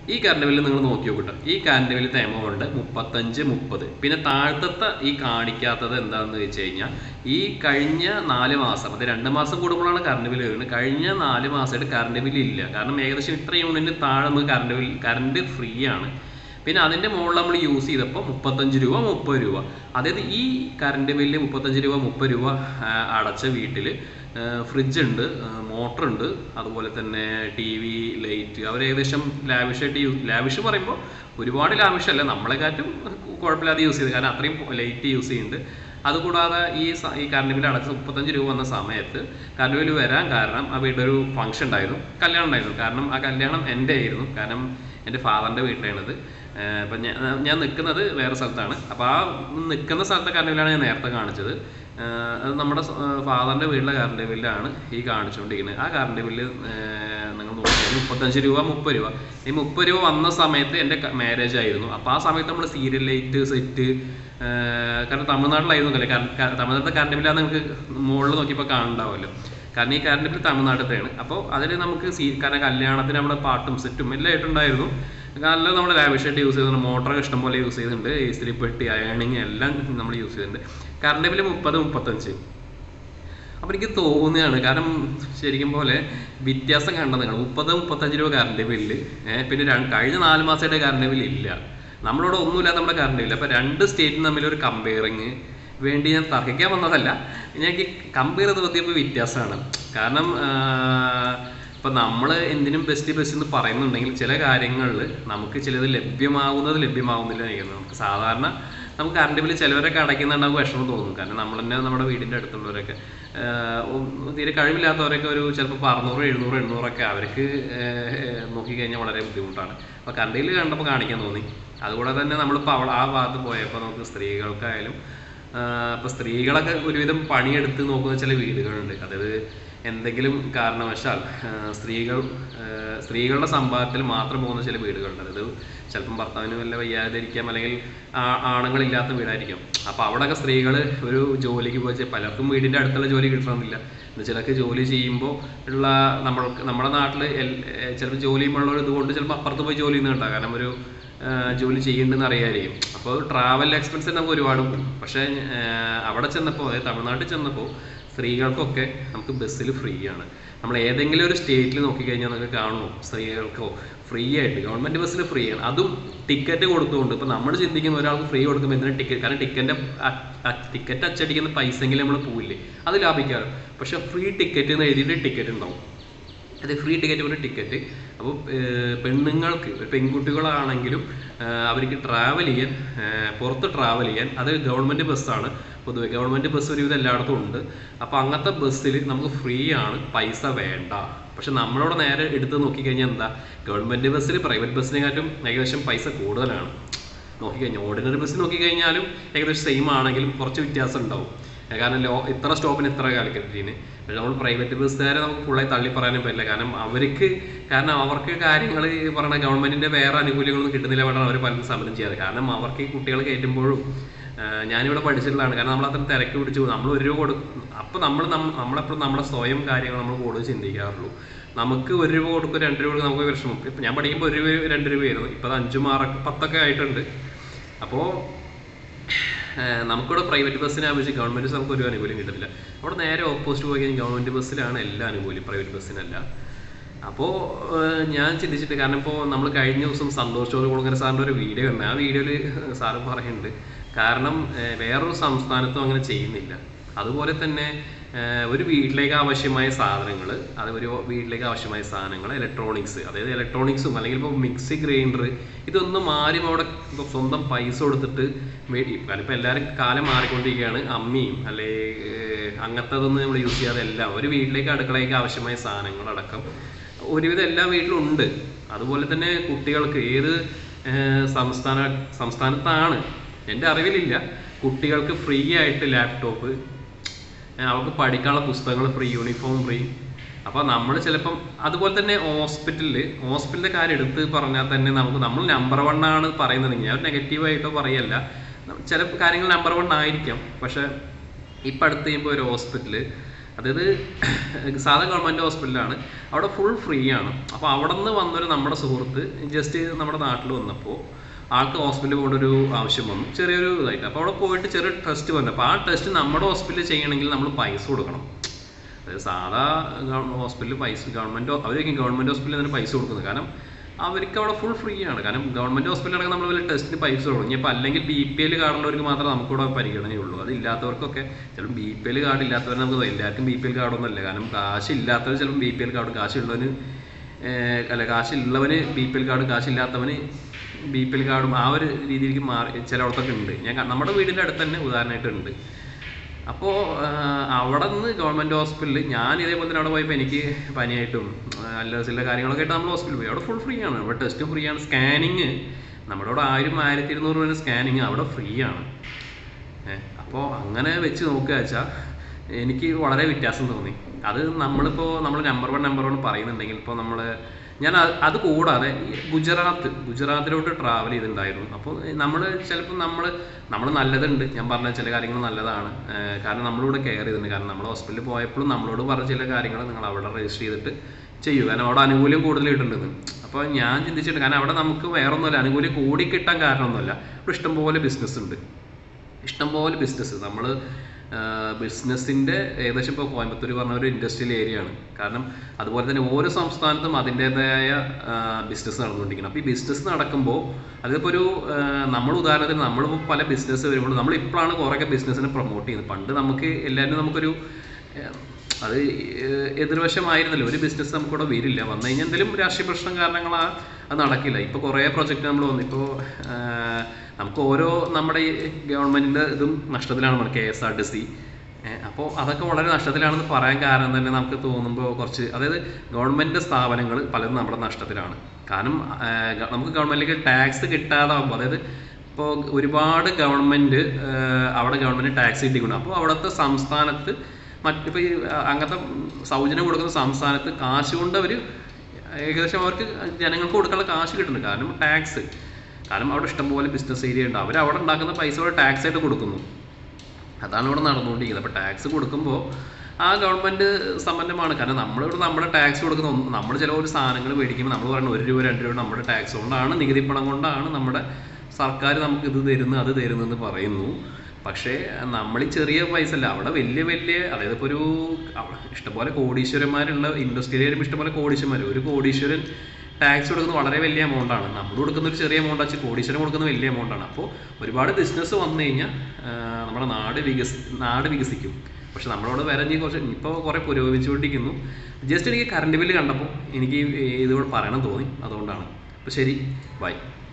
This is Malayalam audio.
ഈ കറണ്ട് ബില്ല് നിങ്ങൾ നോക്കി നോക്കട്ടോ ഈ കറണ്ട് ബില്ലിത്തെ എമൗണ്ട് മുപ്പത്തഞ്ച് മുപ്പത് പിന്നെ താഴത്തെ ഈ കാണിക്കാത്തത് എന്താണെന്ന് വെച്ച് കഴിഞ്ഞാൽ ഈ കഴിഞ്ഞ നാല് മാസം അത് രണ്ട് മാസം കൂടുമ്പോഴാണ് കറണ്ട് ബില്ല് വരുന്നത് കഴിഞ്ഞ നാല് മാസമായിട്ട് കറണ്ട് ബില്ല് ഇല്ല കാരണം ഏകദേശം ഇത്ര യൂണിറ്റിന് താഴെ നമുക്ക് കറണ്ട് ബിൽ കറണ്ട് ഫ്രീ ആണ് പിന്നെ അതിൻ്റെ മുകളിൽ നമ്മൾ യൂസ് ചെയ്തപ്പോൾ മുപ്പത്തഞ്ച് രൂപ മുപ്പത് രൂപ അതായത് ഈ കറണ്ട് ബില്ല് മുപ്പത്തഞ്ച് രൂപ മുപ്പത് രൂപ ആ, അടച്ച വീട്ടിൽ ഫ്രിഡ്ജ് ഉണ്ട് മോട്ടർ ഉണ്ട് അതുപോലെ തന്നെ ടി വി ലൈറ്റ് അവർ ഏകദേശം ലാവിഷായിട്ട് യൂസ് ലാവിഷ് പറയുമ്പോൾ ഒരുപാട് ലാവിഷല്ല നമ്മളെക്കാട്ടും കുഴപ്പമില്ലാതെ യൂസ് ചെയ്ത് കാരണം അത്രയും ലൈറ്റ് യൂസ് ചെയ്യുന്നുണ്ട് അതുകൂടാതെ ഈ സ- ഈ കറണ്ട് ബില്ല് അടച്ച മുപ്പത്തഞ്ച് രൂപ വന്ന സമയത്ത് കറണ്ട് ബില്ല് വരാൻ കാരണം ആ വീട്ടിലൊരു ഫംഗ്ഷൻ ഉണ്ടായിരുന്നു കല്യാണം ഉണ്ടായിരുന്നു കാരണം ആ കല്യാണം എൻ്റെ ആയിരുന്നു കാരണം എൻ്റെ ഫാദറിൻ്റെ വീട്ടിലാണത് അപ്പം ഞാൻ ഞാൻ നിൽക്കുന്നത് വേറെ സ്ഥലത്താണ് അപ്പോൾ ആ നിൽക്കുന്ന സ്ഥലത്തെ കറണ്ട് ബില്ലാണ് ഞാൻ നേരത്തെ കാണിച്ചത് ഏഹ് അത് നമ്മുടെ ഫാദറിൻ്റെ വീട്ടിലെ കറണ്ട് ബില്ലാണ് ഈ കാണിച്ചുകൊണ്ടിരിക്കുന്നത് ആ കറണ്ട് ബില്ല് നിങ്ങൾ നോക്കിയാൽ മുപ്പത്തഞ്ച് രൂപ മുപ്പത് രൂപ ഈ മുപ്പത് രൂപ വന്ന സമയത്ത് എൻ്റെ മാരേജ് ആയിരുന്നു അപ്പോൾ ആ സമയത്ത് നമ്മൾ സീരിയൽ ലൈറ്റ് സെറ്റ് കാരണം തമിഴ്നാട്ടിലായിരുന്നു അല്ലേ തമിഴ്നാട്ടിലെ കറണ്ട് ബില്ലാണ് നിങ്ങൾക്ക് മുകളിൽ നോക്കിയപ്പോൾ കാണുന്നുണ്ടാവുമല്ലോ കാരണം ഈ കറണ്ട് ബില്ല് തമിഴ്നാട്ടിലത്തെയാണ് അപ്പോൾ അതിൽ നമുക്ക് സീ കാരണം കല്യാണത്തിന് നമ്മുടെ പാട്ടും സെറ്റും എല്ലാം ആയിട്ടുണ്ടായിരുന്നു നല്ല നമ്മൾ ലാവിഷായിട്ട് യൂസ് ചെയ്തിട്ടുണ്ട് മോട്ടർ ഇഷ്ടംപോലെ യൂസ് ചെയ്തിട്ടുണ്ട് ഇസ്തിരി പെട്ടി അയണിങ് എല്ലാം നമ്മൾ യൂസ് ചെയ്തിട്ടുണ്ട് കറണ്ട് ബില്ല് മുപ്പത് മുപ്പത്തഞ്ച് അപ്പോൾ എനിക്ക് തോന്നുകയാണ് കാരണം ശരിക്കും പോലെ വ്യത്യാസം കണ്ടത് നിങ്ങൾ മുപ്പത് മുപ്പത്തഞ്ച് രൂപ കറണ്ട് ബില്ല് ഏഹ് പിന്നെ രണ്ട് കഴിഞ്ഞ നാല് മാസമായിട്ട് കറണ്ട് ബില്ല് ഇല്ല നമ്മളിവിടെ ഒന്നുമില്ലാതെ നമ്മുടെ കറണ്ട് ബില്ല് അപ്പോൾ രണ്ട് സ്റ്റേറ്റും തമ്മിൽ ഒരു കമ്പയറിങ് വേണ്ടി ഞാൻ തർക്കിക്കാൻ വന്നതല്ല എനിക്ക് കമ്പയർ ചെയ്ത് നോക്കിയപ്പോൾ വ്യത്യാസമാണ് കാരണം ഇപ്പം നമ്മൾ എന്തിനും ബെസ്റ്റ് ബെസ്റ്റ് എന്ന് പറയുന്നുണ്ടെങ്കിൽ ചില കാര്യങ്ങളിൽ നമുക്ക് ചിലത് ലഭ്യമാകുന്നത് ലഭ്യമാകുന്നില്ല എന്ന് എനിക്ക് തോന്നുന്നു. നമുക്ക് സാധാരണ നമുക്ക് കറണ്ട് ബില്ല് ചിലവരൊക്കെ അടയ്ക്കുന്നുണ്ടാകും വിഷമം തോന്നും കാരണം നമ്മൾ തന്നെ നമ്മുടെ വീടിൻ്റെ അടുത്തുള്ളവരൊക്കെ ആഹ് ഉം തീരെ കഴിവില്ലാത്തവരൊക്കെ ഒരു ചിലപ്പോൾ അറുന്നൂറ് എഴുന്നൂറ് എണ്ണൂറൊക്കെ അവർക്ക് ആഹ് നോക്കിക്കഴിഞ്ഞാൽ വളരെ ബുദ്ധിമുട്ടാണ് അപ്പോൾ കറണ്ട് ബില്ല് കണ്ടപ്പോൾ കാണിക്കാൻ തോന്നി അതുകൂടെ തന്നെ നമ്മളിപ്പോൾ അവിടെ ആ ഭാഗത്ത് പോയപ്പോൾ നമുക്ക് സ്ത്രീകൾക്കായാലും ഇപ്പോൾ സ്ത്രീകളൊക്കെ ഒരുവിധം പണിയെടുത്ത് നോക്കുന്ന ചില വീടുകളുണ്ട് അതായത് എന്തെങ്കിലും കാരണവശാൽ ആ, സ്ത്രീകൾ ആ, സ്ത്രീകളുടെ സമ്പാദത്തിൽ മാത്രം പോകുന്ന ചില വീടുകളുണ്ട് അതായത് ചിലപ്പം ഭർത്താവിന് വല്ല വയ്യാതിരിക്കാം അല്ലെങ്കിൽ ആ- ആണുങ്ങളില്ലാത്ത വീടായിരിക്കും അപ്പോൾ അവിടെയൊക്കെ സ്ത്രീകൾ ഒരു ജോലിക്ക് പോയി പലർക്കും വീടിൻ്റെ അടുത്തുള്ള ജോലി കിട്ടണമെന്നില്ല എന്ന് ചിലർക്ക് ജോലി ചെയ്യുമ്പോൾ ഉള്ള നമ്മൾക്ക് നമ്മുടെ നാട്ടിൽ ചിലപ്പോൾ ജോലി ചെയ്യുമ്പോൾ ഇതുകൊണ്ട് ചിലപ്പോൾ അപ്പുറത്ത് പോയി ജോലി ചെയ്യുന്നുണ്ടാകും കാരണം ഒരു ആ, ജോലി ചെയ്യുന്നുണ്ടെന്ന് അറിയാമായിരിക്കും അപ്പോൾ ട്രാവൽ എക്സ്പെൻസ് നമുക്ക് ഒരുപാട് പോകും പക്ഷേ ആ, അവിടെ ചെന്നപ്പോൾ അതായത് തമിഴ്നാട്ടിൽ ചെന്നപ്പോൾ സ്ത്രീകൾക്കൊക്കെ നമുക്ക് ബസ്സിൽ ഫ്രീ ആണ് നമ്മൾ ഏതെങ്കിലും ഒരു സ്റ്റേറ്റിൽ നോക്കിക്കഴിഞ്ഞാൽ നമുക്ക് കാണുന്നു സ്ത്രീകൾക്കോ ഫ്രീ ആയിട്ട് ഗവൺമെൻറ് ബസ്സിൽ ഫ്രീ ആണ് അതും ടിക്കറ്റ് കൊടുത്തുകൊണ്ട് ഇപ്പോൾ നമ്മൾ ചിന്തിക്കുന്ന ഒരാൾക്ക് ഫ്രീ കൊടുക്കുമ്പോൾ എന്തിനാണ് ടിക്കറ്റ് കാരണം ടിക്കറ്റിൻ്റെ ടിക്കറ്റ് അച്ചടിക്കുന്ന പൈസയെങ്കിലും നമ്മൾ പോവില്ലേ അത് ലാഭിക്കാറ് പക്ഷേ ഫ്രീ ടിക്കറ്റ് എന്ന് എഴുതിയിട്ട് ടിക്കറ്റ് ഉണ്ടാവും അത് ഫ്രീ ടിക്കറ്റ് ഒരു ടിക്കറ്റ് അപ്പോൾ പെണ്ണുങ്ങൾക്ക് പെൺകുട്ടികളാണെങ്കിലും ആ, അവർക്ക് ട്രാവൽ ചെയ്യാൻ ആ, പുറത്ത് ട്രാവൽ ചെയ്യാൻ അത് ഗവൺമെൻറ് ബസ്സാണ് പൊതുവെ ഗവൺമെൻറ് ബസ് ഒരുവിധം എല്ലായിടത്തും ഉണ്ട് അപ്പോൾ അങ്ങനത്തെ ബസ്സിൽ നമുക്ക് ഫ്രീ ആണ് പൈസ വേണ്ട പക്ഷെ നമ്മളോട് നേരെ എടുത്ത് നോക്കിക്കഴിഞ്ഞാൽ എന്താ ഗവൺമെൻറ് ബസ്സിൽ പ്രൈവറ്റ് ബസ്സിനെക്കാട്ടും ഏകദേശം പൈസ കൂടുതലാണ് നോക്കിക്കഴിഞ്ഞാൽ ഓർഡിനറി ബസ് നോക്കിക്കഴിഞ്ഞാലും ഏകദേശം സെയിം ആണെങ്കിലും കുറച്ച് വ്യത്യാസം ഉണ്ടാവും ഏ, കാരണം ലോ ഇത്ര സ്റ്റോപ്പിന് ഇത്ര കാലിക്കറ്റിന് പക്ഷെ നമ്മൾ പ്രൈവറ്റ് ബസ്സുകാരെ നമുക്ക് ഫുള്ളായി തള്ളി പറയാനും പറ്റില്ല കാരണം അവർക്ക് കാരണം അവർക്ക് കാര്യങ്ങൾ പറഞ്ഞ ഗവൺമെന്റിന്റെ വേറെ ആനുകൂല്യങ്ങളൊന്നും കിട്ടുന്നില്ല വേണം അവർ പലരും സമരം ചെയ്യാറ് കാരണം അവർക്ക് ഈ കുട്ടികൾ കയറ്റുമ്പോഴും ആ, ഞാനിവിടെ പഠിച്ചിട്ടുള്ളതാണ് കാരണം നമ്മൾ അത്ര തിരക്ക് പിടിച്ചു പോകും. നമ്മൾ ഒരു രൂപ കൊടുക്കും അപ്പോൾ നമ്മൾ നമ്മളെപ്പോഴും നമ്മുടെ സ്വയം കാര്യങ്ങൾ നമ്മൾ കൂടുതൽ ചിന്തിക്കാറുള്ളൂ നമുക്ക് ഒരു രൂപ കൊടുക്കും രണ്ട് രൂപ കൊടുക്കും നമുക്ക് വിഷമം ഇപ്പം ഞാൻ പഠിക്കുമ്പോൾ ഒരു രൂപ രണ്ട് രൂപയായിരുന്നു ഇപ്പോൾ അത് അഞ്ച് മാർക്ക് പത്തൊക്കെ ആയിട്ടുണ്ട് അപ്പോൾ നമുക്കിവിടെ പ്രൈവറ്റ് ബസ്സിനെ അപേക്ഷിച്ച് ഗവൺമെൻറ് ബസ് നമുക്ക് ഒരു ആനുകൂല്യം കിട്ടുന്നില്ല അവിടെ നേരെ ഓപ്പോസിറ്റ് പോയി കഴിഞ്ഞാൽ ഗവൺമെൻറ് ബസ്സിലാണ് എല്ലാ ആനുകൂല്യം പ്രൈവറ്റ് ബസ്സിനല്ല അപ്പോൾ ഞാൻ ചിന്തിച്ചിട്ട് കാരണം ഇപ്പോൾ നമ്മൾ കഴിഞ്ഞ ദിവസം സന്തോഷ് ചോറ് കുളങ്ങര സാറിൻ്റെ ഒരു വീഡിയോ ഉണ്ട് ആ വീഡിയോയിൽ സാറ് പറയുന്നുണ്ട് കാരണം ഏഹ്, വേറൊരു സംസ്ഥാനത്തും അങ്ങനെ ചെയ്യുന്നില്ല അതുപോലെ തന്നെ ഏഹ്, ഒരു വീട്ടിലേക്ക് ആവശ്യമായ സാധനങ്ങൾ അത് ഒരു വീട്ടിലേക്ക് ആവശ്യമായ സാധനങ്ങൾ ഇലക്ട്രോണിക്സ് അതായത് ഇലക്ട്രോണിക്സും അല്ലെങ്കിൽ ഇപ്പോൾ മിക്സി ഗ്രൈൻഡർ ഇതൊന്നും ആരും അവിടെ ഇപ്പൊ സ്വന്തം പൈസ കൊടുത്തിട്ട് മേടി കാരണം ഇപ്പോൾ എല്ലാവരും കാലം മാറിക്കൊണ്ടിരിക്കുകയാണ് അമ്മിയും അല്ലെ അങ്ങനത്തതൊന്നും നമ്മൾ യൂസ് ചെയ്യാതെ എല്ലാം ഒരു വീട്ടിലേക്ക് അടുക്കളയ്ക്ക് ആവശ്യമായ സാധനങ്ങളടക്കം ഒരുവിധം എല്ലാ വീട്ടിലും ഉണ്ട് അതുപോലെ തന്നെ കുട്ടികൾക്ക് ഏത് ഏഹ്, സംസ്ഥാന സംസ്ഥാനത്താണ് എൻ്റെ അറിവിലില്ല കുട്ടികൾക്ക് ഫ്രീ ആയിട്ട് ലാപ്ടോപ്പ് ഏഹ് അവർക്ക് പഠിക്കാനുള്ള പുസ്തകങ്ങൾ ഫ്രീ യൂണിഫോം ഫ്രീ അപ്പോൾ നമ്മൾ ചിലപ്പം അതുപോലെ തന്നെ ഹോസ്പിറ്റലിൽ ഹോസ്പിറ്റലിൻ്റെ കാര്യം എടുത്ത് പറഞ്ഞാൽ തന്നെ നമുക്ക് നമ്മൾ നമ്പർ വൺ ആണ് പറയുന്നത് ഞാൻ നെഗറ്റീവായിട്ടോ പറയല്ല ചില കാര്യങ്ങൾ നമ്പർ വൺ ആയിരിക്കാം പക്ഷെ ഇപ്പം അടുത്ത് ചെയ്യുമ്പോൾ ഒരു ഹോസ്പിറ്റൽ അതായത് സാധാ ഗവൺമെൻറ് ഹോസ്പിറ്റലാണ് അവിടെ ഫുൾ ഫ്രീ ആണ് അപ്പോൾ അവിടെ നിന്ന് വന്നൊരു നമ്മുടെ സുഹൃത്ത് ജസ്റ്റ് നമ്മുടെ നാട്ടിൽ വന്നപ്പോൾ ആൾക്ക് ഹോസ്പിറ്റലിൽ പോകേണ്ട ഒരു ആവശ്യം വന്നു ചെറിയൊരു ഇതായിട്ട് അപ്പോൾ അവിടെ പോയിട്ട് ചെറിയ ടെസ്റ്റ് വന്നു അപ്പോൾ ആ ടെസ്റ്റ് നമ്മുടെ ഹോസ്പിറ്റലിൽ ചെയ്യണമെങ്കിൽ നമ്മൾ പൈസ കൊടുക്കണം അതായത് സാധാ ഹോസ്പിറ്റലിൽ പൈസ ഗവൺമെൻറ് അവരൊക്കെ ഗവൺമെൻറ് ഹോസ്പിറ്റലിൽ തന്നെ പൈസ കൊടുക്കുന്നത് കാരണം അവർക്ക് അവിടെ ഫുൾ ഫ്രീ ആണ് കാരണം ഗവൺമെൻറ് ഹോസ്പിറ്റലൊക്കെ നമ്മൾ വലിയ ടെസ്റ്റിന് പൈസ കൊടുക്കും ഇനിയിപ്പോൾ അല്ലെങ്കിൽ ബി പി എൽ കാർഡുള്ളവർക്ക് മാത്രമേ നമുക്കിവിടെ പരിഗണനയുള്ളൂ അതില്ലാത്തവർക്കൊക്കെ ചിലപ്പോൾ ബി പി എൽ കാർഡ് ഇല്ലാത്തവരെ നമുക്ക് എല്ലാവർക്കും ബി പി എൽ കാർഡൊന്നുമല്ല കാരണം കാശില്ലാത്തവർ ചിലപ്പോൾ ബി പി എൽ കാർഡ് കാശുള്ളവന് ഏഹ് അല്ല കാശുള്ളവന് ബി പി എൽ കാർഡും കാശില്ലാത്തവന് ബി പി എൽ കാർഡും ആ ഒരു രീതിയിലേക്ക് മാറി ചിലയിടത്തൊക്കെ ഉണ്ട് ഞാൻ ക- നമ്മുടെ വീടിൻ്റെ അടുത്ത് തന്നെ ഉദാഹരണമായിട്ടുണ്ട് അപ്പോൾ അവിടെ നിന്ന് ഗവൺമെൻറ് ഹോസ്പിറ്റലിൽ ഞാൻ ഇതേപോലെ തന്നെ അവിടെ പോയപ്പോൾ എനിക്ക് പനിയായിട്ടും അല്ലസിലെ കാര്യങ്ങളൊക്കെ ആയിട്ട് നമ്മൾ ഹോസ്പിറ്റലിൽ പോയി അവിടെ ഫുൾ ഫ്രീ ആണ് അവിടെ ടെസ്റ്റ് ഫ്രീ ആണ് സ്കാനിങ് നമ്മുടെ അവിടെ ആയിരം ആയിരത്തി ഇരുന്നൂറ് രൂപ സ്കാനിങ് അവിടെ ഫ്രീ ആണ് അപ്പോൾ അങ്ങനെ വെച്ച് നോക്കുക വെച്ചാൽ എനിക്ക് വളരെ വ്യത്യാസം തോന്നി അത് നമ്മളിപ്പോൾ നമ്മൾ നമ്പർ വൺ നമ്പർ വൺ പറയുന്നുണ്ടെങ്കിൽ ഇപ്പോൾ നമ്മൾ ഞാൻ അത് അത് കൂടാതെ ഈ ഗുജറാത്ത് ഗുജറാത്തിലോട്ട് ട്രാവൽ ചെയ്തിട്ടുണ്ടായിരുന്നു അപ്പോൾ നമ്മൾ ചിലപ്പോൾ നമ്മൾ നമ്മൾ നല്ലതുണ്ട് ഞാൻ പറഞ്ഞ ചില കാര്യങ്ങൾ നല്ലതാണ് ഏഹ് കാരണം നമ്മളിവിടെ കെയർ ചെയ്തിട്ടുണ്ട് കാരണം നമ്മൾ ഹോസ്പിറ്റലിൽ പോയപ്പോഴും നമ്മളോട് പറഞ്ഞ ചില കാര്യങ്ങൾ നിങ്ങൾ അവിടെ രജിസ്റ്റർ ചെയ്തിട്ട് ചെയ്യൂ കാരണം അവിടെ ആനുകൂല്യം കൂടുതൽ കിട്ടുന്നുണ്ട് അപ്പോൾ ഞാൻ ചിന്തിച്ചിട്ടുണ്ട് കാരണം അവിടെ നമുക്ക് വേറൊന്നുമില്ല ആനുകൂല്യം കൂടി കിട്ടാൻ കാരണമൊന്നുമില്ല ഇവിടെ ഇഷ്ടംപോലെ ബിസിനസ് ഉണ്ട് ഇഷ്ടംപോലെ ബിസിനസ് നമ്മൾ ബിസിനസ്സിൻ്റെ ഏകദേശം ഇപ്പോൾ കോയമ്പത്തൂർ പറഞ്ഞ ഒരു ഇൻഡസ്ട്രിയൽ ഏരിയ ആണ് കാരണം അതുപോലെ തന്നെ ഓരോ സംസ്ഥാനത്തും അതിൻ്റേതായ ബിസിനസ് നടന്നുകൊണ്ടിരിക്കണം അപ്പോൾ ഈ ബിസിനസ് നടക്കുമ്പോൾ അതിപ്പോൾ ഒരു ആ, നമ്മൾ ഉദാഹരണത്തിന് നമ്മളിപ്പോൾ പല ബിസിനസ് വരുമ്പോൾ നമ്മൾ ഇപ്പോഴാണ് കുറേയൊക്കെ ബിസിനസ്സിനെ പ്രൊമോട്ട് ചെയ്യുന്നത് പണ്ട് നമുക്ക് എല്ലാവരും നമുക്കൊരു ആ, അത് ഏഹ് എതിർവശമായിരുന്നല്ലോ ഒരു ബിസിനസ് നമുക്കിവിടെ വരില്ല വന്നു കഴിഞ്ഞാൽ എന്തെങ്കിലും രാഷ്ട്രീയ പ്രശ്നം കാരണങ്ങളാ അത് നടക്കില്ല ഇപ്പോൾ കുറേ പ്രൊജക്റ്റ് നമ്മൾ വന്നു ഇപ്പോൾ നമുക്ക് ഓരോ നമ്മുടെ ഈ ഗവൺമെൻറ്റിൻ്റെ ഇതും നഷ്ടത്തിലാണ് K S R T C അപ്പോൾ അതൊക്കെ വളരെ നഷ്ടത്തിലാണെന്ന് പറയാൻ കാരണം തന്നെ നമുക്ക് തോന്നുമ്പോൾ കുറച്ച് അതായത് ഗവൺമെൻറ് സ്ഥാപനങ്ങൾ പലതും നമ്മുടെ നഷ്ടത്തിലാണ് കാരണം ഏഹ് ഗ- നമുക്ക് ഗവൺമെൻറ്റിലേക്ക് ടാക്സ് കിട്ടാതാകുമ്പോൾ അതായത് ഇപ്പോൾ ഒരുപാട് ഗവൺമെൻറ് അവിടെ ഗവൺമെൻറ് ടാക്സ് കിട്ടിക്കൊണ്ട് അപ്പോൾ അവിടുത്തെ സംസ്ഥാനത്ത് മറ്റിപ്പോൾ ഈ അഹ് അങ്ങനത്തെ സൗജന്യം കൊടുക്കുന്ന സംസ്ഥാനത്ത് കാശ് കൊണ്ട് അവർ ഏകദേശം അവർക്ക് ജനങ്ങൾക്ക് കൊടുക്കാനുള്ള കാശ് കിട്ടുന്നുണ്ട് കാരണം ടാക്സ് കാരണം അവിടെ ഇഷ്ടംപോലെ ബിസിനസ് ഏരിയ ഉണ്ട് അവർ അവിടെ ഉണ്ടാക്കുന്ന പൈസ അവിടെ ടാക്സ് ആയിട്ട് കൊടുക്കുന്നു അതാണ് ഇവിടെ നടന്നുകൊണ്ടിരിക്കുന്നത് അപ്പോൾ ടാക്സ് കൊടുക്കുമ്പോൾ ആ ഗവൺമെൻറ് സമ്പന്നമാണ് കാരണം നമ്മളിവിടെ നമ്മുടെ ടാക്സ് കൊടുക്കുന്ന ഒന്ന് നമ്മൾ ചില ഒരു സാധനങ്ങൾ മേടിക്കുമ്പോൾ നമ്മൾ പറയുന്നത് ഒരു രൂപ രണ്ട് രൂപ നമ്മുടെ ടാക്സ് കൊണ്ടാണ് നികുതി പണം കൊണ്ടാണ് നമ്മുടെ സർക്കാർ നമുക്ക് ഇത് തരുന്നു അത് തരുന്നു എന്ന് പറയുന്നു പക്ഷേ നമ്മൾ ഈ ചെറിയ പൈസ അല്ല അവിടെ വലിയ വലിയ അതായത് ഇപ്പോൾ ഒരു അവ- ഇഷ്ടംപോലെ കോടീശ്വരന്മാരുള്ള ഇൻഡസ്ട്രിയിൽ വരുമ്പോൾ ഇഷ്ടംപോലെ കോടീശ്വരന്മാർ ഒരു കോടീശ്വരൻ ടാക്സ് കൊടുക്കുന്നത് വളരെ വലിയ എമൗണ്ട് ആണ് നമ്മൾ കൊടുക്കുന്ന ഒരു ചെറിയ എമൗണ്ട് വെച്ച് കോടീശ്വരൻ കൊടുക്കുന്ന വലിയ എമൗണ്ട് ആണ് അപ്പോൾ ഒരുപാട് ബിസിനസ് വന്നു കഴിഞ്ഞാൽ നമ്മുടെ നാട് വികസി നാട് വികസിക്കും പക്ഷെ നമ്മളോട് വേറെ ഇനി കുറച്ച് ഇപ്പോൾ കുറേ പുരോഗമിച്ചുകൊണ്ടിരിക്കുന്നു ജസ്റ്റ് എനിക്ക് കറണ്ട് ബില്ല് കണ്ടപ്പോൾ എനിക്ക് ഇതുകൂടെ പറയണം തോന്നി അതുകൊണ്ടാണ് അപ്പോൾ ശരി ബൈ